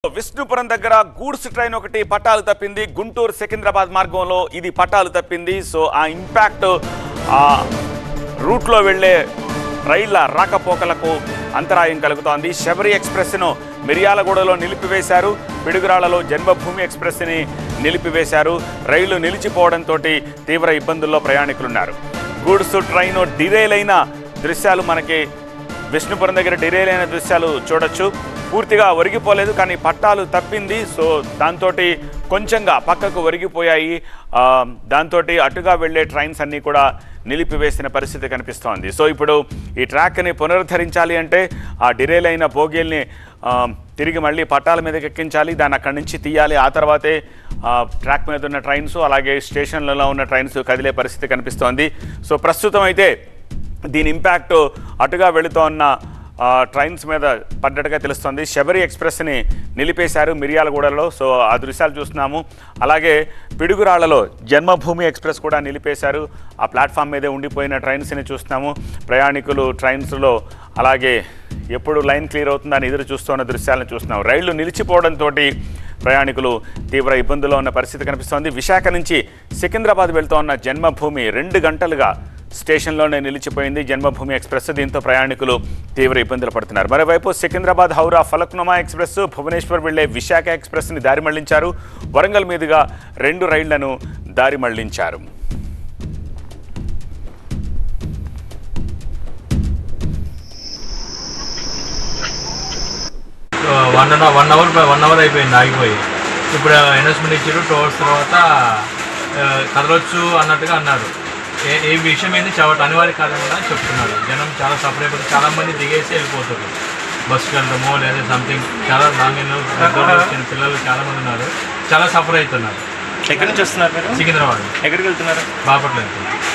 విష్ణుపురం దగ్గర goods train ఒకటి పట్టాలు తప్పింది గుంటూరు సికింద్రాబాద్ మార్గంలో ఇది పట్టాలు తప్పింది సో ఆ ఇంపాక్ట్ ఆ రూట్లో వెళ్ళే రైళ్ల రాకపోకలకు అంతరాయం కలుగుతోంది శబరి ఎక్స్ప్రెస్ను మిర్యాలగూడలో నిలిపివేశారు పిడుగురాళ్లలో జన్మభూమి ఎక్స్ప్రెస్ని నిలిపివేశారు రైళ్లు నిలిచిపోవడంతో తీవ్ర ఇబ్బందుల్లో ప్రయాణికులున్నారు గూడ్స్ ట్రైన్ డిరైల్ అయిన దృశ్యాలు మనకి విష్ణుపురం దగ్గర డిరైల్ అయిన దృశ్యాలు చూడొచ్చు పూర్తిగా ఒరిగిపోలేదు కానీ పట్టాలు తప్పింది సో దాంతో కొంచెంగా పక్కకు ఒరిగిపోయాయి దాంతో అటుగా వెళ్ళే ట్రైన్స్ అన్నీ కూడా నిలిపివేసిన పరిస్థితి కనిపిస్తోంది సో ఇప్పుడు ఈ ట్రాక్ని పునరుద్ధరించాలి అంటే ఆ డిరైల్ అయిన బోగీల్ని ఆ, తిరిగి మళ్ళీ పట్టాల మీదకి ఎక్కించాలి దాన్ని అక్కడి నుంచి తీయాలి ఆ తర్వాతే ఆ, ట్రాక్ మీద ఉన్న ట్రైన్స్ అలాగే స్టేషన్లలో ఉన్న ట్రైన్స్ కదిలే పరిస్థితి కనిపిస్తోంది సో ప్రస్తుతం అయితే దీని ఇంపాక్ట్ అటుగా వెళుతోన్న ఆ, ట్రైన్స్ మీద పడ్డట్టుగా తెలుస్తోంది శబరి ఎక్స్ప్రెస్ని నిలిపేశారు మిర్యాలగూడలో సో ఆ దృశ్యాలు చూస్తున్నాము అలాగే పిడుగురాళ్లలో జన్మభూమి ఎక్స్ప్రెస్ కూడా నిలిపేశారు ఆ ప్లాట్ఫామ్ మీదే ఉండిపోయిన ట్రైన్స్ని చూస్తున్నాము ప్రయాణికులు ట్రైన్స్లో అలాగే ఎప్పుడు లైన్ క్లియర్ అవుతుందని ఎదురు చూస్తున్న దృశ్యాలను చూస్తున్నాం రైళ్లు నిలిచిపోవడంతో ప్రయాణికులు తీవ్ర ఇబ్బందుల్లో ఉన్న పరిస్థితి కనిపిస్తోంది విశాఖ నుంచి సికింద్రాబాద్ వెళ్తోన్న జన్మభూమి రెండు గంటలుగా స్టేషన్లోనే నిలిచిపోయింది జన్మభూమి ఎక్స్ప్రెస్ దీంతో ప్రయాణికులు తీవ్ర ఇబ్బందులు పడుతున్నారు మరోవైపు సికింద్రాబాద్ హౌరా ఫలక్నుమా ఎక్స్ప్రెస్ భువనేశ్వర్ వెళ్లే విశాఖ ఎక్స్ప్రెస్ని దారి మళ్లించారు వరంగల్ మీదుగా రెండు రైళ్లను దారి మళ్లించారు one and one hour one hour అయిపోయింది ఆగిపోయి ఇప్పుడు అనౌన్స్మెంట్ ఇచ్చారు టూ అవర్స్ తర్వాత ఆ, కదలొచ్చు అన్నట్టుగా అన్నారు ఏ ఏ విషయం ఏంది చాలా అనివార్య కారణంగా అని చెప్తున్నారు జనం చాలా సఫర్ అయిపోతుంది చాలా మంది దిగేసి వెళ్ళిపోతారు బస్సుకి వెళ్ళడమో లేదా సంథింగ్ చాలా నాంగన్లు పెద్దోళ్ళు చిన్న పిల్లలు చాలా మంది ఉన్నారు చాలా సఫర్ అవుతున్నారు ఎక్కడి నుంచి వస్తున్నారు మీరు సికింద్రాబాద్ ఎక్కడికి వెళ్తున్నారు బాపట్ల వెళ్తున్నారు